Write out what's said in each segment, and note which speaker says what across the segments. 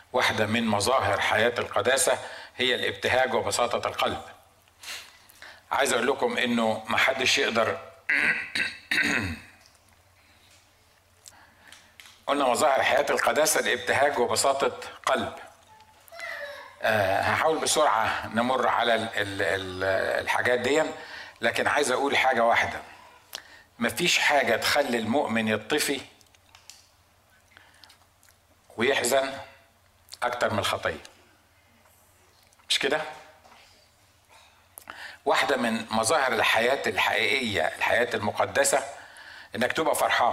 Speaker 1: واحدة من مظاهر حياة القداسة هي الابتهاج وبساطة القلب عايز اقول لكم انه ما حدش يقدر قلنا مظاهر حياة القداسة الابتهاج وبساطة قلب أه هحاول بسرعة نمر على ال ال ال الحاجات دي لكن عايز أقول حاجة واحدة مفيش حاجة تخلي المؤمن يطفي ويحزن أكتر من الخطية مش كده؟ واحدة من مظاهر الحياة الحقيقية الحياة المقدسة إنك تبقى فرحان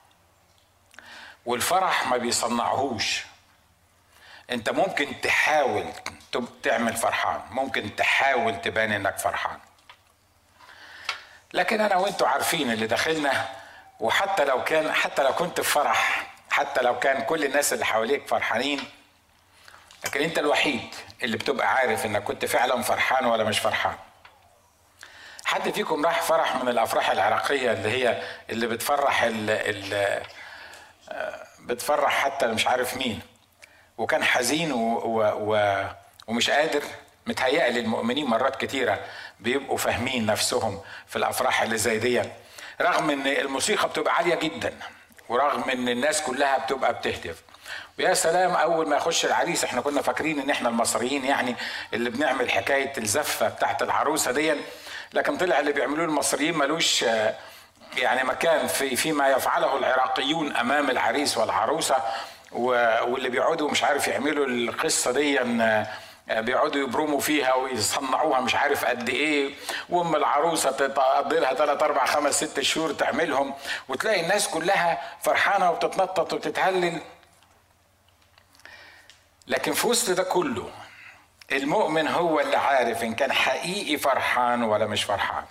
Speaker 1: والفرح ما بيصنعهوش انت ممكن تحاول تعمل فرحان ممكن تحاول تبان انك فرحان لكن انا وانتوا عارفين اللي داخلنا وحتى لو كان حتى لو كنت في فرح حتى لو كان كل الناس اللي حواليك فرحانين لكن انت الوحيد اللي بتبقى عارف انك كنت فعلا فرحان ولا مش فرحان حد فيكم راح فرح من الافراح العراقيه اللي هي اللي بتفرح ال ال بتفرح حتى مش عارف مين وكان حزين و و و ومش قادر متهيألي المؤمنين مرات كتيرة بيبقوا فاهمين نفسهم في الأفراح اللي زي دي رغم إن الموسيقى بتبقى عالية جدا ورغم إن الناس كلها بتبقى بتهتف ويا سلام أول ما يخش العريس إحنا كنا فاكرين إن إحنا المصريين يعني اللي بنعمل حكاية الزفة بتاعت العروسة دي لكن طلع اللي بيعملوه المصريين ملوش يعني مكان في فيما يفعله العراقيون امام العريس والعروسه واللي بيقعدوا مش عارف يعملوا القصه دي بيقعدوا يبرموا فيها ويصنعوها مش عارف قد ايه وام العروسه تقضي لها 3 4 5 6 شهور تعملهم وتلاقي الناس كلها فرحانه وبتتنطط وبتتهلل لكن في وسط ده كله المؤمن هو اللي عارف ان كان حقيقي فرحان ولا مش فرحان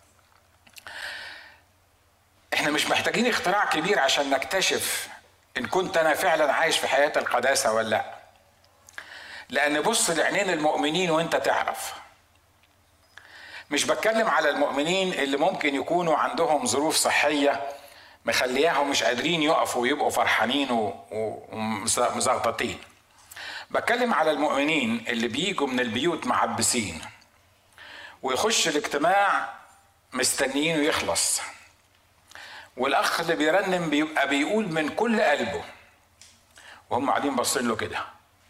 Speaker 1: احنا مش محتاجين اختراع كبير عشان نكتشف ان كنت انا فعلا عايش في حياه القداسه ولا لا لان بص لعينين المؤمنين وانت تعرف مش بتكلم على المؤمنين اللي ممكن يكونوا عندهم ظروف صحيه مخلياهم مش قادرين يقفوا ويبقوا فرحانين ومزغططين بتكلم على المؤمنين اللي بيجوا من البيوت معبسين ويخش الاجتماع مستنيين ويخلص والاخ اللي بيرنم بيبقى بيقول من كل قلبه وهم قاعدين باصين له كده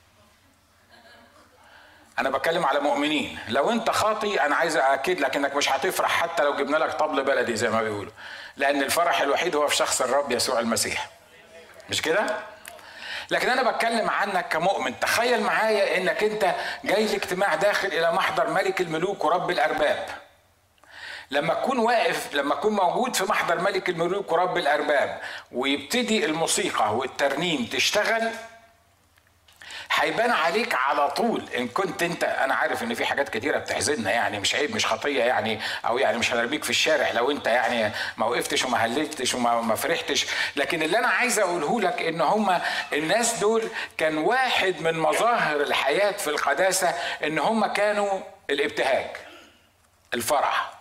Speaker 1: انا بتكلم على مؤمنين لو انت خاطي انا عايز ااكد لك انك مش هتفرح حتى لو جبنا لك طبل بلدي زي ما بيقولوا لان الفرح الوحيد هو في شخص الرب يسوع المسيح مش كده لكن انا بتكلم عنك كمؤمن تخيل معايا انك انت جاي لاجتماع داخل الى محضر ملك الملوك ورب الارباب لما تكون واقف لما تكون موجود في محضر ملك الملوك ورب الارباب ويبتدي الموسيقى والترنيم تشتغل هيبان عليك على طول ان كنت انت انا عارف ان في حاجات كتيره بتحزننا يعني مش عيب مش خطيه يعني او يعني مش هنرميك في الشارع لو انت يعني ما وقفتش وما هللتش وما ما فرحتش لكن اللي انا عايز اقوله لك ان هم الناس دول كان واحد من مظاهر الحياه في القداسه ان هم كانوا الابتهاج الفرح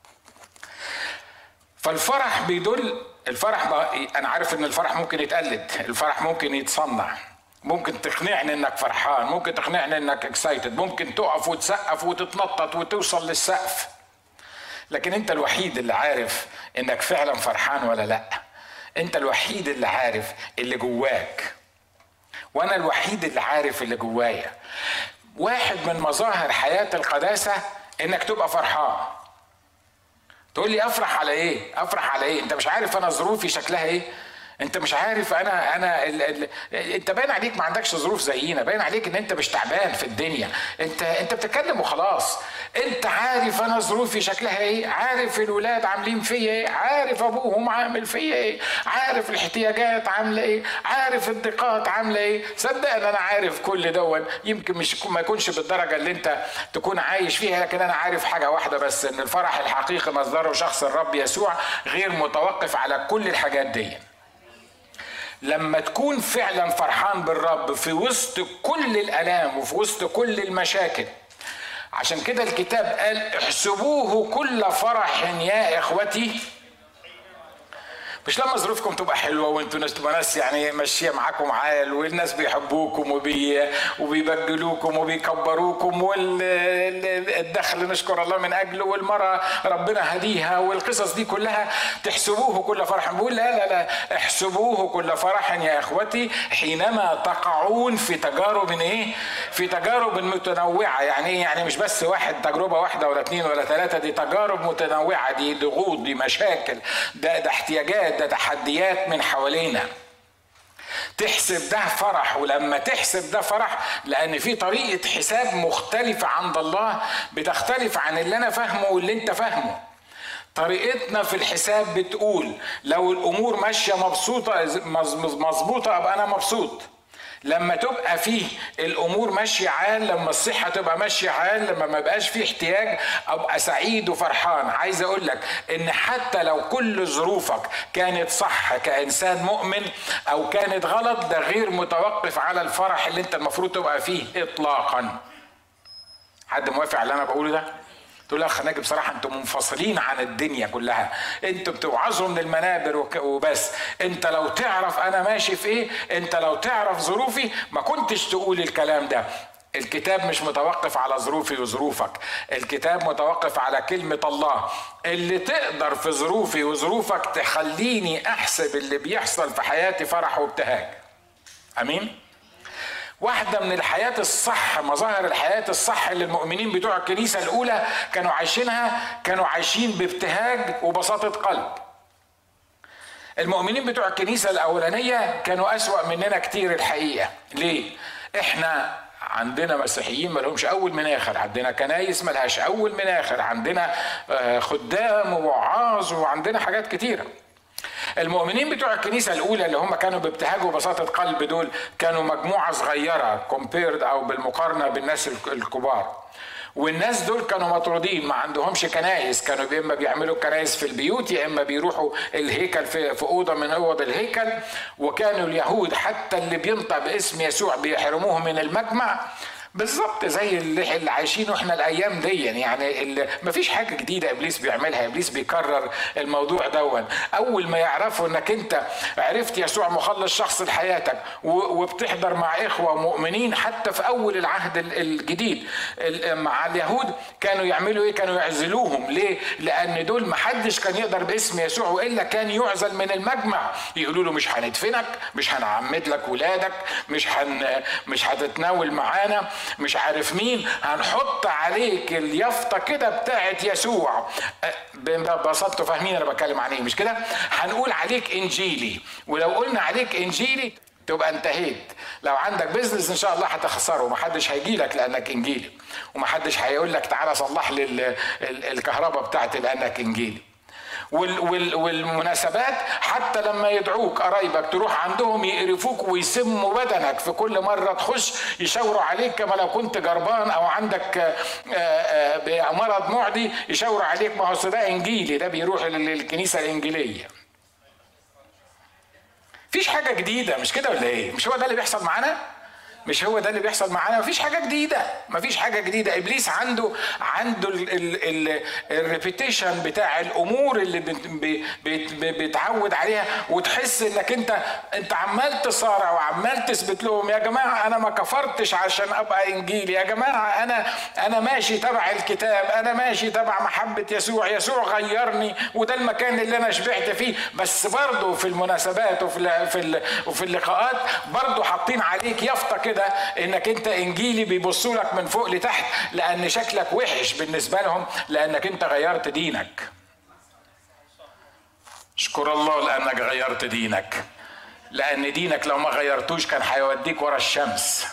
Speaker 1: فالفرح بيدل الفرح انا عارف ان الفرح ممكن يتقلد الفرح ممكن يتصنع ممكن تقنعني انك فرحان ممكن تقنعني انك اكسايتد ممكن تقف وتسقف وتتنطط وتوصل للسقف لكن انت الوحيد اللي عارف انك فعلا فرحان ولا لا انت الوحيد اللي عارف اللي جواك وانا الوحيد اللي عارف اللي جوايا واحد من مظاهر حياة القداسة انك تبقى فرحان تقول لي افرح على ايه افرح على ايه انت مش عارف انا ظروفي شكلها ايه انت مش عارف انا انا ال ال انت باين عليك ما عندكش ظروف زينا باين عليك ان انت مش تعبان في الدنيا انت انت بتتكلم وخلاص انت عارف انا ظروفي شكلها ايه عارف الولاد عاملين فيا ايه عارف ابوهم عامل فيا ايه عارف الاحتياجات عامله ايه عارف الضيقات عامله ايه صدقني انا عارف كل دون يمكن مش ما يكونش بالدرجه اللي انت تكون عايش فيها لكن انا عارف حاجه واحده بس ان الفرح الحقيقي مصدره شخص الرب يسوع غير متوقف على كل الحاجات دي لما تكون فعلا فرحان بالرب في وسط كل الالام وفي وسط كل المشاكل عشان كده الكتاب قال احسبوه كل فرح يا اخوتي مش لما ظروفكم تبقى حلوه وانتوا ناس تبقى ناس يعني ماشيه معاكم عال والناس بيحبوكم وبي وبيبجلوكم وبيكبروكم والدخل نشكر الله من اجله والمراه ربنا هديها والقصص دي كلها تحسبوه كل فرح بقول لا لا لا احسبوه كل فرح يا اخوتي حينما تقعون في تجارب ايه؟ في تجارب متنوعه يعني ايه؟ يعني مش بس واحد تجربه واحده ولا اثنين ولا ثلاثه دي تجارب متنوعه دي ضغوط دي مشاكل ده ده احتياجات ده تحديات من حوالينا تحسب ده فرح ولما تحسب ده فرح لان في طريقه حساب مختلفه عند الله بتختلف عن اللي انا فاهمه واللي انت فاهمه طريقتنا في الحساب بتقول لو الامور ماشيه مبسوطه مظبوطه ابقى انا مبسوط لما تبقى فيه الامور ماشيه عال لما الصحه تبقى ماشيه عال لما ما يبقاش فيه احتياج ابقى سعيد وفرحان عايز اقول لك ان حتى لو كل ظروفك كانت صح كانسان مؤمن او كانت غلط ده غير متوقف على الفرح اللي انت المفروض تبقى فيه اطلاقا حد موافق على اللي انا بقوله ده تقول اخ ناجي بصراحه انتم منفصلين عن الدنيا كلها انتوا بتوعظوا من المنابر وبس انت لو تعرف انا ماشي في ايه انت لو تعرف ظروفي ما كنتش تقول الكلام ده الكتاب مش متوقف على ظروفي وظروفك الكتاب متوقف على كلمة الله اللي تقدر في ظروفي وظروفك تخليني أحسب اللي بيحصل في حياتي فرح وابتهاج أمين؟ واحدة من الحياة الصح مظاهر الحياة الصح اللي المؤمنين بتوع الكنيسة الأولى كانوا عايشينها كانوا عايشين بابتهاج وبساطة قلب المؤمنين بتوع الكنيسة الأولانية كانوا أسوأ مننا كتير الحقيقة ليه؟ إحنا عندنا مسيحيين مالهمش اول من اخر عندنا كنايس ملهاش اول من اخر عندنا آه، خدام ووعاظ وعندنا حاجات كتيره المؤمنين بتوع الكنيسة الأولى اللي هم كانوا بابتهاج وبساطة قلب دول كانوا مجموعة صغيرة كومبيرد أو بالمقارنة بالناس الكبار والناس دول كانوا مطرودين ما عندهمش كنايس كانوا يا اما بيعملوا كنايس في البيوت يا اما بيروحوا الهيكل في, في اوضه من اوض الهيكل وكانوا اليهود حتى اللي بينطق باسم يسوع بيحرموه من المجمع بالظبط زي اللي, اللي عايشينه احنا الايام دي يعني ما فيش حاجه جديده ابليس بيعملها ابليس بيكرر الموضوع دون اول ما يعرفوا انك انت عرفت يسوع مخلص شخص لحياتك وبتحضر مع اخوه مؤمنين حتى في اول العهد الجديد مع اليهود كانوا يعملوا ايه كانوا يعزلوهم ليه لان دول ما حدش كان يقدر باسم يسوع والا كان يعزل من المجمع يقولوا له مش هندفنك مش هنعمد لك ولادك مش هن مش هتتناول معانا مش عارف مين هنحط عليك اليافطه كده بتاعت يسوع ببساطه فاهمين انا بتكلم عن ايه مش كده هنقول عليك انجيلي ولو قلنا عليك انجيلي تبقى انتهيت لو عندك بيزنس ان شاء الله هتخسره ومحدش هيجي لك لانك انجيلي ومحدش هيقول لك تعالى صلح لي الكهرباء بتاعتي لانك انجيلي والمناسبات حتى لما يدعوك قرايبك تروح عندهم يقرفوك ويسموا بدنك في كل مرة تخش يشاوروا عليك كما لو كنت جربان أو عندك آه، آه، مرض معدي يشاوروا عليك ما هو ده إنجيلي ده بيروح للكنيسة الإنجيلية فيش حاجة جديدة مش كده ولا إيه؟ مش هو ده اللي بيحصل معانا؟ مش هو ده اللي بيحصل معانا مفيش حاجه جديده مفيش حاجه جديده ابليس عنده عنده الريبيتيشن بتاع الامور اللي بيتعود عليها وتحس انك انت انت عمال تصارع وعمال تثبت لهم يا جماعه انا ما كفرتش عشان ابقى انجيلي يا جماعه انا انا ماشي تبع الكتاب انا ماشي تبع محبه يسوع يسوع غيرني وده المكان اللي انا شبعت فيه بس برضه في المناسبات وفي في وفي اللقاءات برضه حاطين عليك يافطه كده انك انت انجيلي بيبصوا لك من فوق لتحت لان شكلك وحش بالنسبه لهم لانك انت غيرت دينك اشكر الله لانك غيرت دينك لان دينك لو ما غيرتوش كان هيوديك ورا الشمس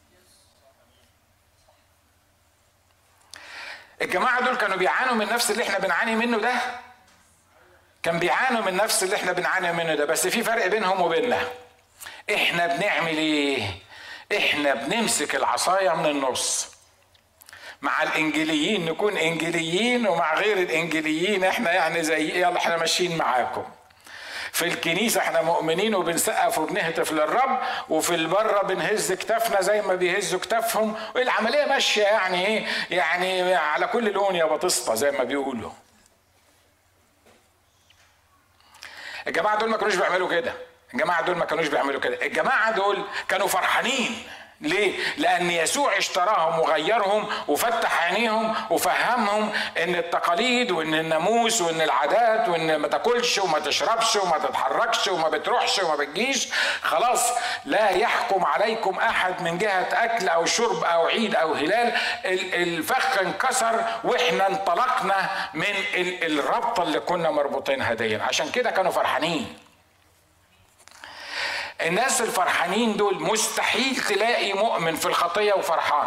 Speaker 1: الجماعه دول كانوا بيعانوا من نفس اللي احنا بنعاني منه ده كان بيعانوا من نفس اللي احنا بنعاني منه ده بس في فرق بينهم وبيننا احنا بنعمل ايه احنا بنمسك العصاية من النص مع الانجيليين نكون انجيليين ومع غير الانجيليين احنا يعني زي يلا احنا ماشيين معاكم في الكنيسة احنا مؤمنين وبنسقف وبنهتف للرب وفي البره بنهز كتافنا زي ما بيهزوا كتافهم والعملية ماشية يعني ايه يعني على كل لون يا بطسطة زي ما بيقولوا الجماعه دول ما كانوش بيعملوا كده الجماعه دول ما كانوش بيعملوا كده الجماعه دول كانوا فرحانين ليه؟ لأن يسوع اشتراهم وغيرهم وفتح عينيهم وفهمهم إن التقاليد وإن الناموس وإن العادات وإن ما تاكلش وما تشربش وما تتحركش وما بتروحش وما بتجيش خلاص لا يحكم عليكم أحد من جهة أكل أو شرب أو عيد أو هلال الفخ انكسر وإحنا انطلقنا من الربطة اللي كنا مربوطينها دي عشان كده كانوا فرحانين الناس الفرحانين دول مستحيل تلاقي مؤمن في الخطية وفرحان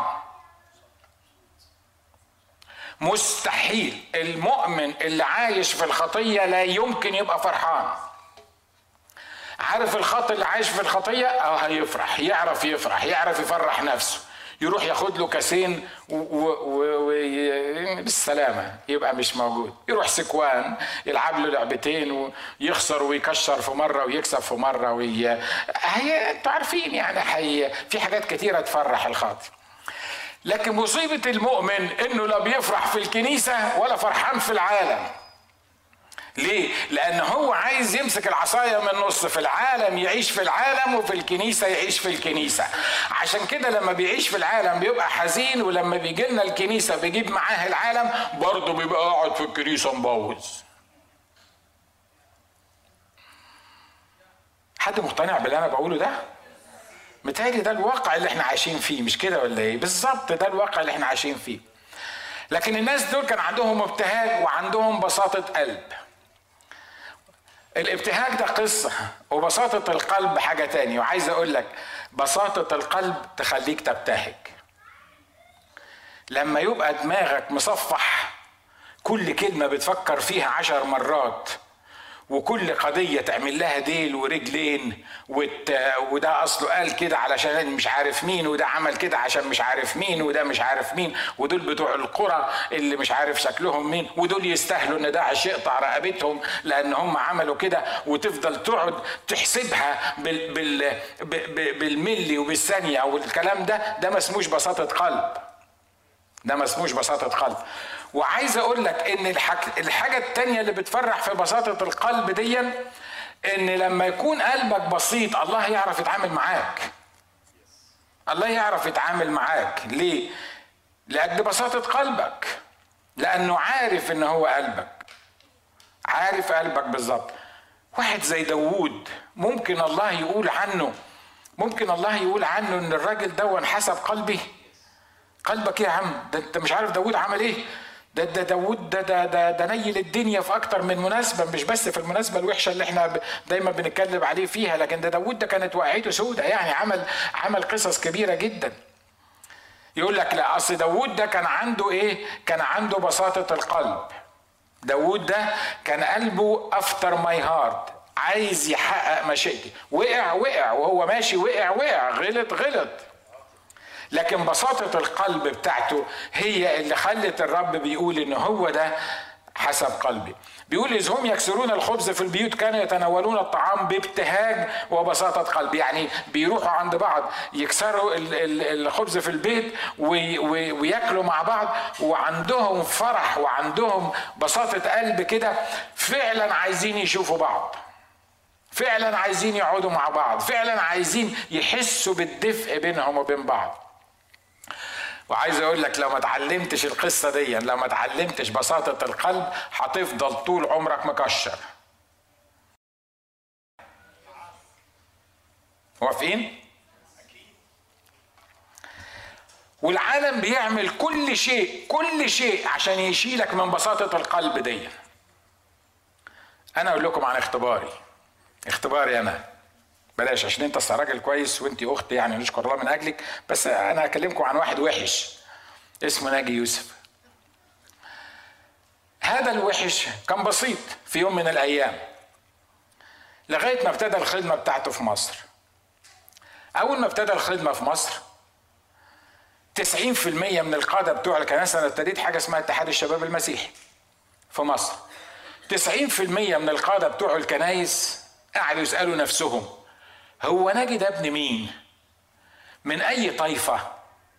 Speaker 1: مستحيل المؤمن اللي عايش في الخطية لا يمكن يبقى فرحان عارف الخط اللي عايش في الخطية اه هيفرح يعرف يفرح يعرف يفرح نفسه يروح ياخد له كاسين بالسلامه يبقى مش موجود يروح سكوان يلعب له لعبتين ويخسر ويكشر في مره ويكسب في مره وي... هي انتوا عارفين يعني حي... في حاجات كتيره تفرح الخاطر لكن مصيبه المؤمن انه لا بيفرح في الكنيسه ولا فرحان في العالم ليه؟ لأن هو عايز يمسك العصاية من النص في العالم يعيش في العالم وفي الكنيسة يعيش في الكنيسة عشان كده لما بيعيش في العالم بيبقى حزين ولما بيجي لنا الكنيسة بيجيب معاه العالم برضه بيبقى قاعد في الكنيسة مبوظ حد مقتنع باللي أنا بقوله ده؟ متهيألي ده الواقع اللي احنا عايشين فيه مش كده ولا ايه؟ بالظبط ده الواقع اللي احنا عايشين فيه. لكن الناس دول كان عندهم ابتهاج وعندهم بساطة قلب. الابتهاج ده قصة وبساطة القلب حاجة تانية وعايز أقول لك بساطة القلب تخليك تبتهج لما يبقى دماغك مصفح كل كلمة بتفكر فيها عشر مرات وكل قضية تعمل لها ديل ورجلين وت... وده أصله قال كده علشان مش عارف مين وده عمل كده عشان مش عارف مين وده مش عارف مين ودول بتوع القرى اللي مش عارف شكلهم مين ودول يستاهلوا إن داعش يقطع رقبتهم لأن هم عملوا كده وتفضل تقعد تحسبها بال... بال... بالملي وبالثانية والكلام ده ده ما اسموش بساطة قلب ده ما اسموش بساطة قلب وعايز اقول لك ان الحاجة التانية اللي بتفرح في بساطة القلب دي ان لما يكون قلبك بسيط الله يعرف يتعامل معاك الله يعرف يتعامل معاك ليه لاجل بساطة قلبك لانه عارف ان هو قلبك عارف قلبك بالظبط واحد زي داوود ممكن الله يقول عنه ممكن الله يقول عنه ان الراجل ده حسب قلبي قلبك ايه يا عم ده انت مش عارف داوود عمل ايه ده ده داوود ده ده ده, ده نيل الدنيا في اكتر من مناسبه مش بس في المناسبه الوحشه اللي احنا دايما بنتكلم عليه فيها لكن ده داوود ده كانت وقعته سودة يعني عمل عمل قصص كبيره جدا يقول لك لا اصل داوود ده كان عنده ايه كان عنده بساطه القلب داوود ده كان قلبه افتر ماي هارت عايز يحقق مشيئتي وقع وقع وهو ماشي وقع وقع غلط غلط لكن بساطة القلب بتاعته هي اللي خلت الرب بيقول ان هو ده حسب قلبي بيقول إذ هم يكسرون الخبز في البيوت كانوا يتناولون الطعام بابتهاج وبساطة قلب يعني بيروحوا عند بعض يكسروا الخبز في البيت وياكلوا مع بعض وعندهم فرح وعندهم بساطة قلب كده فعلا عايزين يشوفوا بعض فعلا عايزين يقعدوا مع بعض فعلا عايزين يحسوا بالدفء بينهم وبين بعض وعايز اقول لك لو ما اتعلمتش القصه دي لو ما اتعلمتش بساطه القلب هتفضل طول عمرك مكشر موافقين والعالم بيعمل كل شيء كل شيء عشان يشيلك من بساطه القلب دي انا اقول لكم عن اختباري اختباري انا بلاش عشان انت راجل كويس وانت اخت يعني نشكر الله من اجلك بس انا هكلمكم عن واحد وحش اسمه ناجي يوسف هذا الوحش كان بسيط في يوم من الايام لغايه ما ابتدى الخدمه بتاعته في مصر اول ما ابتدى الخدمه في مصر 90% من القاده بتوع الكنيسه انا ابتديت حاجه اسمها اتحاد الشباب المسيحي في مصر 90% من القاده بتوع الكنايس قعدوا يسالوا نفسهم هو نجد ابن مين من اي طائفه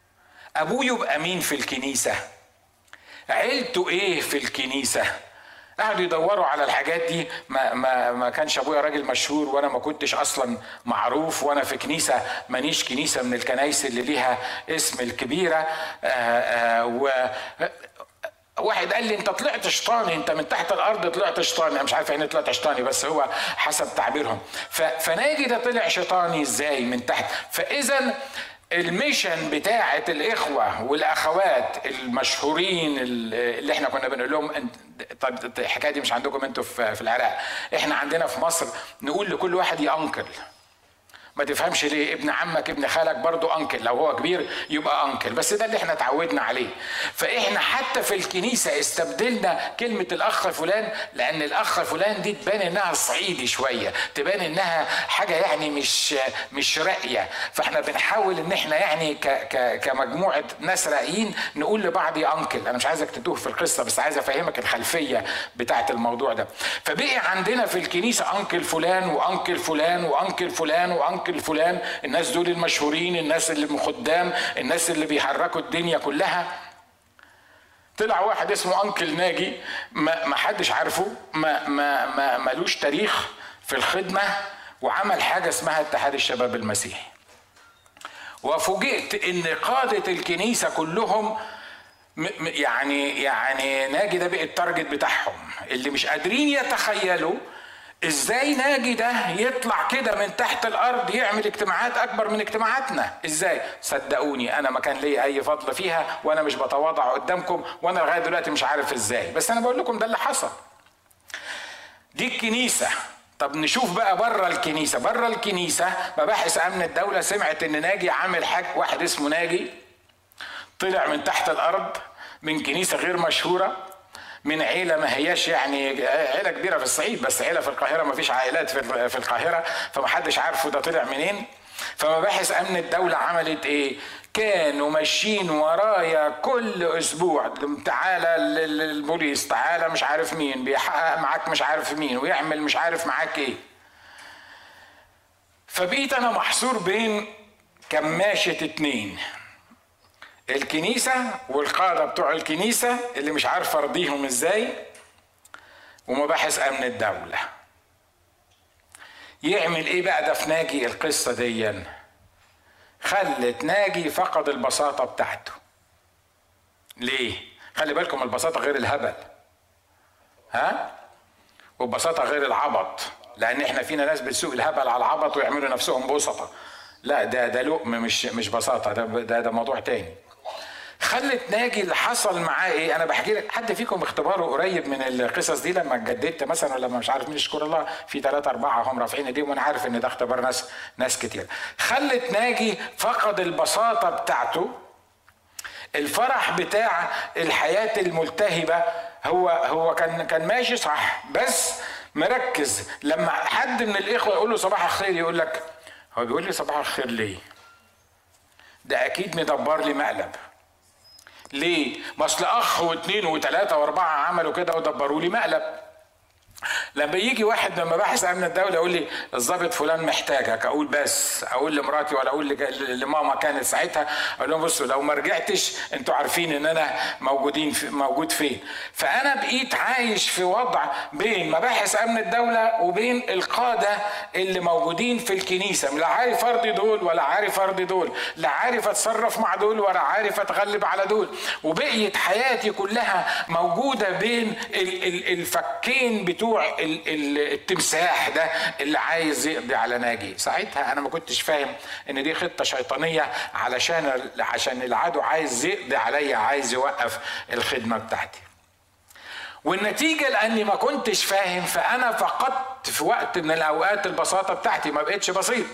Speaker 1: ابوه يبقى مين في الكنيسه عيلته ايه في الكنيسه قعدوا يدوروا على الحاجات دي ما ما ما كانش ابويا راجل مشهور وانا ما كنتش اصلا معروف وانا في كنيسه مانيش كنيسه من الكنايس اللي ليها اسم الكبيره آآ آآ و واحد قال لي انت طلعت شيطاني انت من تحت الارض طلعت شيطاني انا مش عارف يعني طلعت شيطاني بس هو حسب تعبيرهم فناجي ده طلع شيطاني ازاي من تحت فاذا الميشن بتاعة الإخوة والأخوات المشهورين اللي احنا كنا بنقول لهم طب الحكاية دي مش عندكم انتوا في العراق احنا عندنا في مصر نقول لكل واحد يا أنكل ما تفهمش ليه ابن عمك ابن خالك برضو انكل لو هو كبير يبقى انكل بس ده اللي احنا اتعودنا عليه فاحنا حتى في الكنيسه استبدلنا كلمه الاخ فلان لان الاخ فلان دي تبان انها صعيدي شويه تبان انها حاجه يعني مش مش راقيه فاحنا بنحاول ان احنا يعني ك ك كمجموعه ناس راقيين نقول لبعض يا انكل انا مش عايزك تتوه في القصه بس عايز افهمك الخلفيه بتاعه الموضوع ده فبقي عندنا في الكنيسه انكل فلان وانكل فلان وانكل فلان وانكل انكل فلان الناس دول المشهورين الناس اللي مخدام الناس اللي بيحركوا الدنيا كلها طلع واحد اسمه انكل ناجي ما, ما حدش عارفه ما, ما, ما ملوش تاريخ في الخدمه وعمل حاجه اسمها اتحاد الشباب المسيحي وفوجئت ان قاده الكنيسه كلهم يعني يعني ناجي ده بقى التارجت بتاعهم اللي مش قادرين يتخيلوا ازاي ناجي ده يطلع كده من تحت الارض يعمل اجتماعات اكبر من اجتماعاتنا ازاي صدقوني انا ما كان لي اي فضل فيها وانا مش بتواضع قدامكم وانا لغايه دلوقتي مش عارف ازاي بس انا بقول لكم ده اللي حصل دي الكنيسه طب نشوف بقى بره الكنيسه بره الكنيسه مباحث امن الدوله سمعت ان ناجي عامل حاجه واحد اسمه ناجي طلع من تحت الارض من كنيسه غير مشهوره من عيله ما هياش يعني عيله كبيره في الصعيد بس عيله في القاهره ما فيش عائلات في القاهره فمحدش عارفه ده طلع منين فمباحث امن الدوله عملت ايه كانوا ماشيين ورايا كل اسبوع تعالى للبوليس تعالى مش عارف مين بيحقق معاك مش عارف مين ويعمل مش عارف معاك ايه فبقيت انا محصور بين كماشة اتنين الكنيسة والقادة بتوع الكنيسة اللي مش عارف ارضيهم ازاي ومباحث امن الدولة يعمل ايه بقى ده في ناجي القصة دي خلت ناجي فقد البساطة بتاعته ليه خلي بالكم البساطة غير الهبل ها والبساطة غير العبط لان احنا فينا ناس بتسوق الهبل على العبط ويعملوا نفسهم بسطة لا ده ده لقم مش مش بساطة ده ده, ده موضوع تاني خلت ناجي اللي حصل معاه ايه انا بحكي لك حد فيكم اختباره قريب من القصص دي لما اتجددت مثلا ولا مش عارف مين يشكر الله في ثلاثة أربعة هم رافعين ايديهم وأنا عارف إن ده اختبار ناس ناس كتير خلت ناجي فقد البساطة بتاعته الفرح بتاع الحياة الملتهبة هو هو كان كان ماشي صح بس مركز لما حد من الإخوة يقول له صباح الخير يقول لك هو بيقول لي صباح الخير ليه؟ ده أكيد مدبر لي مقلب ليه؟ ما اصل اخ واثنين وثلاثه واربعه عملوا كده ودبروا لي مقلب. لما يجي واحد من مباحث امن الدوله يقول لي الضابط فلان محتاجك اقول بس اقول لمراتي ولا اقول لماما كانت ساعتها اقول لهم بصوا لو ما رجعتش انتوا عارفين ان انا موجودين في موجود فين فانا بقيت عايش في وضع بين مباحث امن الدوله وبين القاده اللي موجودين في الكنيسه لا عارف ارضي دول ولا عارف ارضي دول لا عارف اتصرف مع دول ولا عارف اتغلب على دول وبقيت حياتي كلها موجوده بين الفكين بتوع بتوع التمساح ده اللي عايز يقضي على ناجي ساعتها انا ما كنتش فاهم ان دي خطه شيطانيه علشان عشان العدو عايز يقضي عليا عايز يوقف الخدمه بتاعتي والنتيجة لأني ما كنتش فاهم فأنا فقدت في وقت من الأوقات البساطة بتاعتي ما بقتش بسيط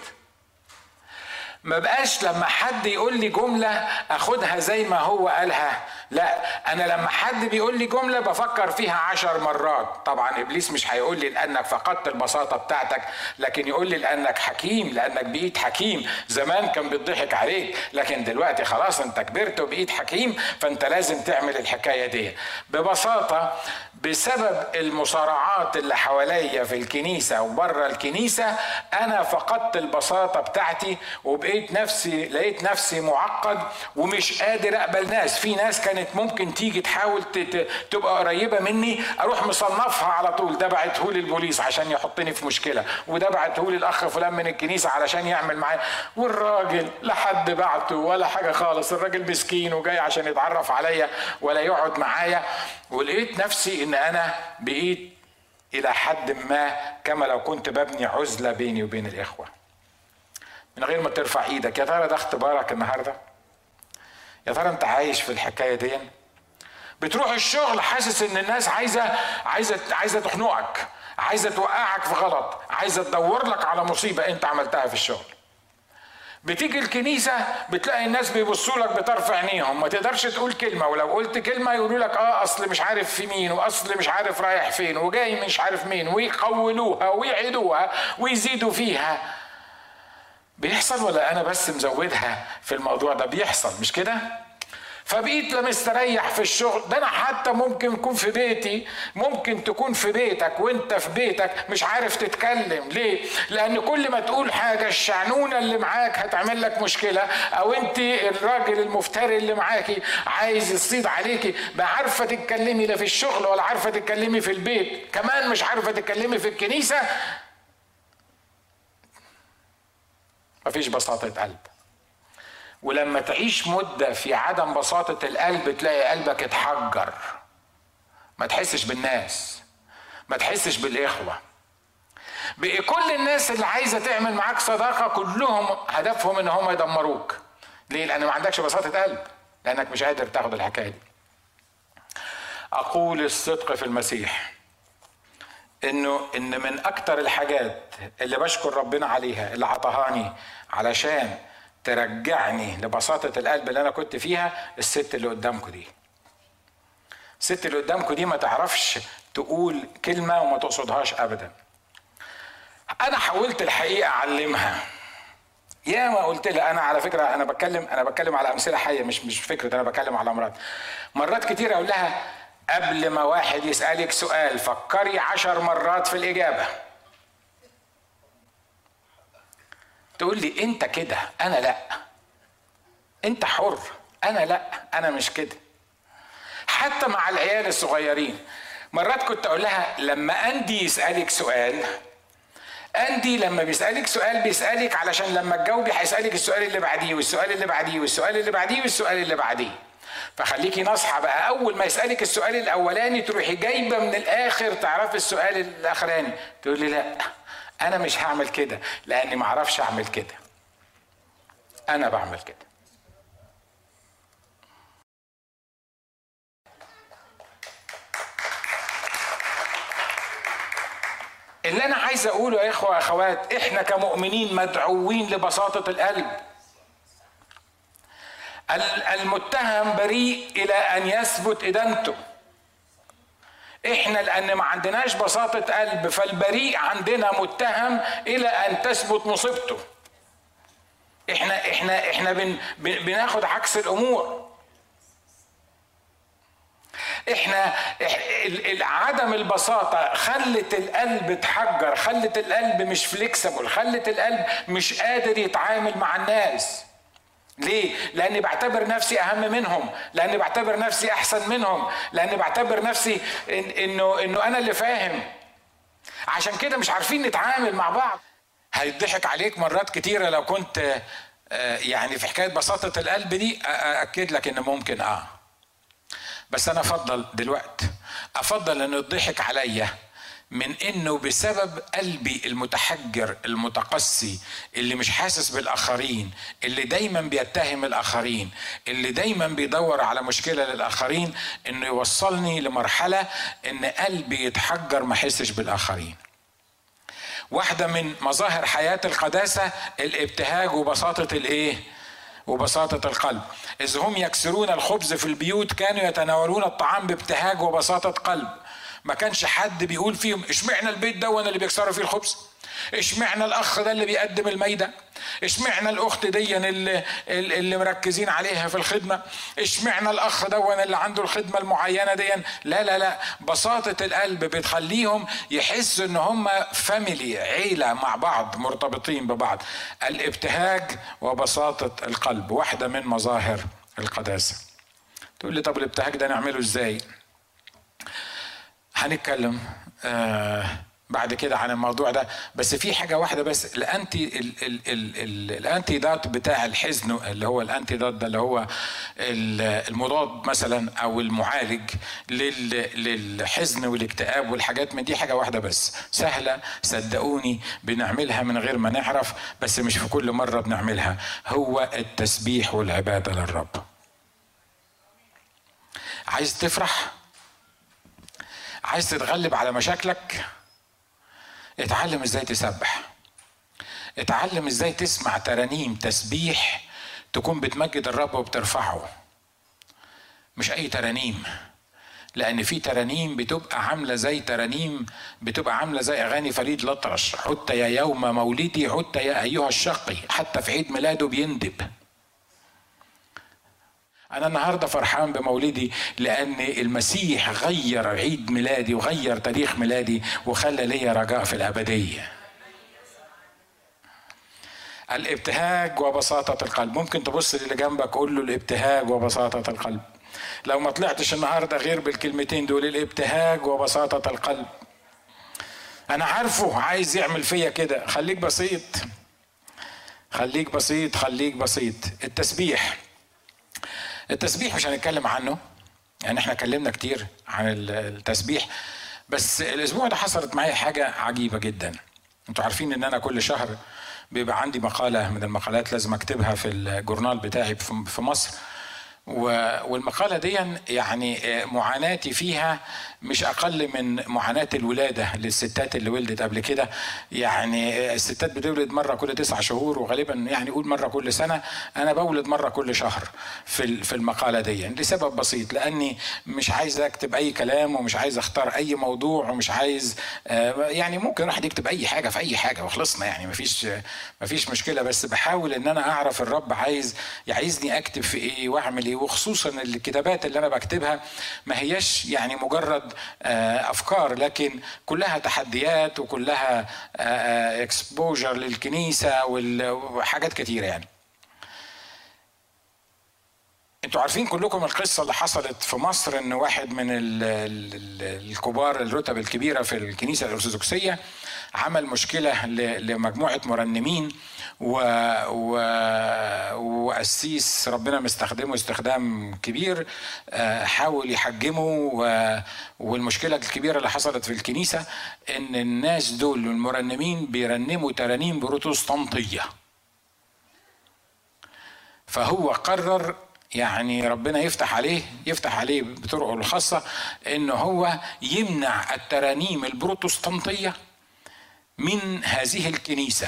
Speaker 1: ما بقاش لما حد يقول لي جملة أخدها زي ما هو قالها لا أنا لما حد بيقول لي جملة بفكر فيها عشر مرات طبعا إبليس مش هيقول لي لأنك فقدت البساطة بتاعتك لكن يقول لي لأنك حكيم لأنك بقيت حكيم زمان كان بيضحك عليك لكن دلوقتي خلاص أنت كبرت وبقيت حكيم فأنت لازم تعمل الحكاية دي ببساطة بسبب المصارعات اللي حواليا في الكنيسة وبره الكنيسة أنا فقدت البساطة بتاعتي وبقيت نفسي لقيت نفسي معقد ومش قادر أقبل ناس في ناس كانت كانت ممكن تيجي تحاول تبقى قريبه مني اروح مصنفها على طول ده بعته لي البوليس عشان يحطني في مشكله وده بعته لي الاخ فلان من الكنيسه علشان يعمل معايا والراجل لا حد بعته ولا حاجه خالص الراجل مسكين وجاي عشان يتعرف عليا ولا يقعد معايا ولقيت نفسي ان انا بقيت الى حد ما كما لو كنت ببني عزله بيني وبين الاخوه من غير ما ترفع ايدك يا ترى ده اختبارك النهارده يا ترى انت عايش في الحكايه دي بتروح الشغل حاسس ان الناس عايزه عايزه عايزه تخنقك عايزه توقعك في غلط عايزه تدور لك على مصيبه انت عملتها في الشغل بتيجي الكنيسة بتلاقي الناس بيبصوا لك بطرف عينيهم ما تقدرش تقول كلمة ولو قلت كلمة يقولوا لك اه اصل مش عارف في مين واصل مش عارف رايح فين وجاي مش عارف مين ويقولوها ويعيدوها ويزيدوا فيها بيحصل ولا انا بس مزودها في الموضوع ده بيحصل مش كده فبقيت لا مستريح في الشغل ده انا حتى ممكن يكون في بيتي ممكن تكون في بيتك وانت في بيتك مش عارف تتكلم ليه لان كل ما تقول حاجه الشعنونه اللي معاك هتعمل لك مشكله او انت الراجل المفتري اللي معاكي عايز يصيد عليكي ما عارفه تتكلمي لا في الشغل ولا عارفه تتكلمي في البيت كمان مش عارفه تتكلمي في الكنيسه مفيش بساطه قلب ولما تعيش مدة في عدم بساطة القلب تلاقي قلبك اتحجر ما تحسش بالناس ما تحسش بالإخوة بقي كل الناس اللي عايزة تعمل معاك صداقة كلهم هدفهم ان هم يدمروك ليه؟ لأن ما عندكش بساطة قلب لأنك مش قادر تاخد الحكاية دي أقول الصدق في المسيح انه ان من اكتر الحاجات اللي بشكر ربنا عليها اللي عطهاني علشان ترجعني لبساطة القلب اللي أنا كنت فيها الست اللي قدامكم دي الست اللي قدامكم دي ما تعرفش تقول كلمة وما تقصدهاش أبدا أنا حاولت الحقيقة أعلمها يا ما قلت لها انا على فكره انا بتكلم انا بتكلم على امثله حيه مش مش فكره انا بتكلم على مرات مرات كتير اقول لها قبل ما واحد يسالك سؤال فكري عشر مرات في الاجابه تقول لي انت كده انا لا انت حر انا لا انا مش كده حتى مع العيال الصغيرين مرات كنت اقول لها لما اندي يسالك سؤال اندي لما بيسالك سؤال بيسالك علشان لما تجاوبي هيسالك السؤال اللي بعديه والسؤال اللي بعديه والسؤال اللي بعديه والسؤال اللي بعديه فخليكي نصحى بقى اول ما يسالك السؤال الاولاني تروحي جايبه من الاخر تعرفي السؤال الاخراني تقولي لا انا مش هعمل كده لاني ما اعرفش اعمل كده انا بعمل كده اللي انا عايز اقوله يا اخوه واخوات احنا كمؤمنين مدعوين لبساطه القلب المتهم بريء الى ان يثبت ادانته احنا لان ما عندناش بساطه قلب فالبريء عندنا متهم الى ان تثبت مصيبته احنا احنا احنا بن بناخد عكس الامور احنا عدم البساطه خلت القلب اتحجر خلت القلب مش فليكسبل خلت القلب مش قادر يتعامل مع الناس ليه؟ لأني بعتبر نفسي أهم منهم، لأني بعتبر نفسي أحسن منهم، لأني بعتبر نفسي إن إنه إنه أنا اللي فاهم. عشان كده مش عارفين نتعامل مع بعض. هيضحك عليك مرات كتيرة لو كنت يعني في حكاية بساطة القلب دي أأكد لك إن ممكن آه. بس أنا أفضل دلوقتي أفضل إنه يضحك عليا من انه بسبب قلبي المتحجر المتقسي اللي مش حاسس بالاخرين اللي دايما بيتهم الاخرين اللي دايما بيدور على مشكله للاخرين انه يوصلني لمرحله ان قلبي يتحجر ما احسش بالاخرين واحده من مظاهر حياه القداسه الابتهاج وبساطه الايه وبساطة القلب إذ هم يكسرون الخبز في البيوت كانوا يتناولون الطعام بابتهاج وبساطة قلب ما كانش حد بيقول فيهم اشمعنى البيت ده وانا اللي بيكسروا فيه الخبز اشمعنى الاخ ده اللي بيقدم الميده اشمعنى الاخت دي اللي, اللي مركزين عليها في الخدمه اشمعنى الاخ ده اللي عنده الخدمه المعينه دي لا لا لا بساطه القلب بتخليهم يحسوا ان هم فاميلي عيله مع بعض مرتبطين ببعض الابتهاج وبساطه القلب واحده من مظاهر القداسه تقول لي طب الابتهاج ده نعمله ازاي هنتكلم آه بعد كده عن الموضوع ده بس في حاجه واحده بس الانتي ال ال ال ال الانتي دات بتاع الحزن اللي هو الانتي دات ده اللي هو المضاد مثلا او المعالج للحزن والاكتئاب والحاجات من دي حاجه واحده بس سهله صدقوني بنعملها من غير ما نعرف بس مش في كل مره بنعملها هو التسبيح والعباده للرب عايز تفرح عايز تتغلب على مشاكلك اتعلم ازاي تسبح اتعلم ازاي تسمع ترانيم تسبيح تكون بتمجد الرب وبترفعه مش اي ترانيم لان في ترانيم بتبقى عامله زي ترانيم بتبقى عامله زي اغاني فريد الأطرش حت يا يوم مولدي حت يا ايها الشقي حتى في عيد ميلاده بيندب أنا النهاردة فرحان بمولدي لأن المسيح غير عيد ميلادي وغير تاريخ ميلادي وخلى لي رجاء في الأبدية الابتهاج وبساطة القلب ممكن تبص للي جنبك قول له الابتهاج وبساطة القلب لو ما طلعتش النهاردة غير بالكلمتين دول الابتهاج وبساطة القلب أنا عارفه عايز يعمل فيا كده خليك بسيط خليك بسيط خليك بسيط التسبيح التسبيح مش هنتكلم عنه يعني احنا اتكلمنا كتير عن التسبيح بس الاسبوع ده حصلت معايا حاجه عجيبه جدا انتوا عارفين ان انا كل شهر بيبقى عندي مقاله من المقالات لازم اكتبها في الجورنال بتاعي في مصر والمقاله دي يعني معاناتي فيها مش اقل من معاناه الولاده للستات اللي ولدت قبل كده يعني الستات بتولد مره كل تسع شهور وغالبا يعني قول مره كل سنه انا بولد مره كل شهر في في المقاله دي لسبب بسيط لاني مش عايز اكتب اي كلام ومش عايز اختار اي موضوع ومش عايز يعني ممكن واحد يكتب اي حاجه في اي حاجه وخلصنا يعني مفيش مفيش مشكله بس بحاول ان انا اعرف الرب عايز عايزني اكتب في ايه واعمل ايه وخصوصا الكتابات اللي انا بكتبها ما هياش يعني مجرد افكار لكن كلها تحديات وكلها اكسبوجر للكنيسه وحاجات كتيره يعني انتوا عارفين كلكم القصة اللي حصلت في مصر ان واحد من الكبار الرتب الكبيرة في الكنيسة الأرثوذكسية عمل مشكلة لمجموعة مرنمين و... و... وقسيس ربنا مستخدمه استخدام كبير حاول يحجمه و... والمشكلة الكبيرة اللي حصلت في الكنيسة ان الناس دول المرنمين بيرنموا ترانيم بروتستانتية فهو قرر يعني ربنا يفتح عليه يفتح عليه بطرقه الخاصة ان هو يمنع الترانيم البروتستانتية من هذه الكنيسة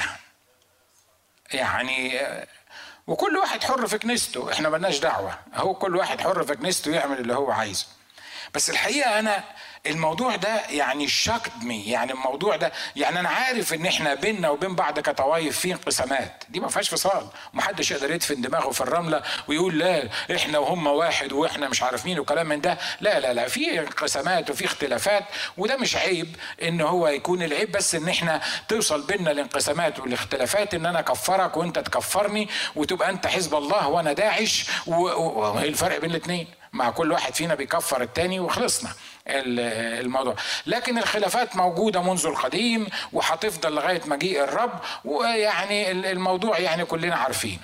Speaker 1: يعني وكل واحد حر في كنيسته احنا ملناش دعوة هو كل واحد حر في كنيسته يعمل اللي هو عايزه بس الحقيقة انا الموضوع ده يعني شاكد مي يعني الموضوع ده يعني انا عارف ان احنا بيننا وبين بعض كطوايف في انقسامات دي ما فيهاش فصال ومحدش يقدر يدفن دماغه في الرمله ويقول لا احنا وهم واحد واحنا مش عارف مين وكلام من ده لا لا لا في انقسامات وفي اختلافات وده مش عيب ان هو يكون العيب بس ان احنا توصل بيننا الانقسامات والاختلافات ان انا اكفرك وانت تكفرني وتبقى انت حزب الله وانا داعش وهي الفرق بين الاثنين مع كل واحد فينا بيكفر التاني وخلصنا الموضوع لكن الخلافات موجوده منذ القديم وهتفضل لغايه مجيء الرب ويعني الموضوع يعني كلنا عارفين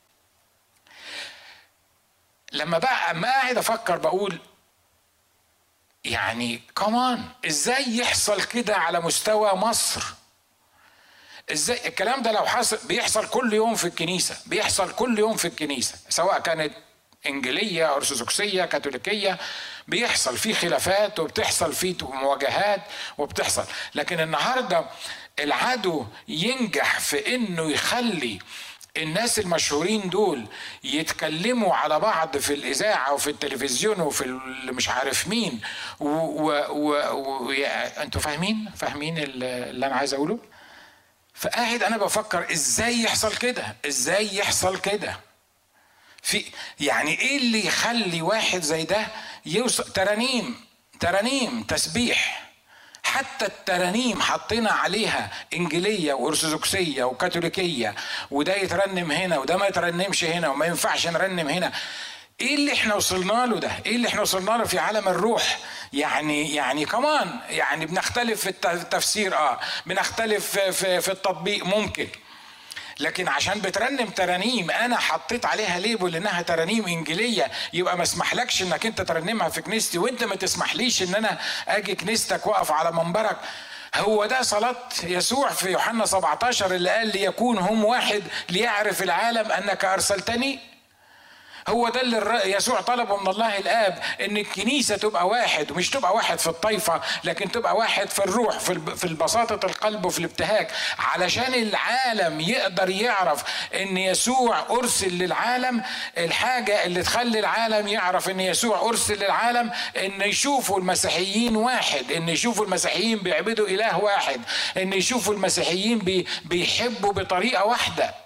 Speaker 1: لما بقى اما قاعد افكر بقول يعني كمان ازاي يحصل كده على مستوى مصر ازاي الكلام ده لو حصل بيحصل كل يوم في الكنيسه بيحصل كل يوم في الكنيسه سواء كانت انجيليه ارثوذكسيه كاثوليكيه بيحصل فيه خلافات وبتحصل فيه مواجهات وبتحصل لكن النهارده العدو ينجح في انه يخلي الناس المشهورين دول يتكلموا على بعض في الاذاعه وفي التلفزيون وفي مش عارف مين و, و, و, و انتوا فاهمين فاهمين اللي انا عايز اقوله فقاعد انا بفكر ازاي يحصل كده ازاي يحصل كده في يعني ايه اللي يخلي واحد زي ده يوصل ترانيم ترانيم تسبيح حتى الترانيم حطينا عليها انجيليه وارثوذكسيه وكاثوليكيه وده يترنم هنا وده ما يترنمش هنا وما ينفعش نرنم هنا ايه اللي احنا وصلنا له ده ايه اللي احنا وصلنا له في عالم الروح يعني يعني كمان يعني بنختلف في التفسير اه بنختلف في, في التطبيق ممكن لكن عشان بترنم ترانيم انا حطيت عليها ليبل انها ترانيم انجيليه يبقى ما اسمحلكش انك انت ترنمها في كنيستي وانت ما تسمحليش ان انا اجي كنيستك واقف على منبرك هو ده صلاة يسوع في يوحنا 17 اللي قال ليكون هم واحد ليعرف العالم انك ارسلتني هو ده اللي يسوع طلبه من الله الاب ان الكنيسه تبقى واحد ومش تبقى واحد في الطائفه لكن تبقى واحد في الروح في في بساطه القلب وفي الابتهاج علشان العالم يقدر يعرف ان يسوع ارسل للعالم الحاجه اللي تخلي العالم يعرف ان يسوع ارسل للعالم ان يشوفوا المسيحيين واحد ان يشوفوا المسيحيين بيعبدوا اله واحد ان يشوفوا المسيحيين بيحبوا بطريقه واحده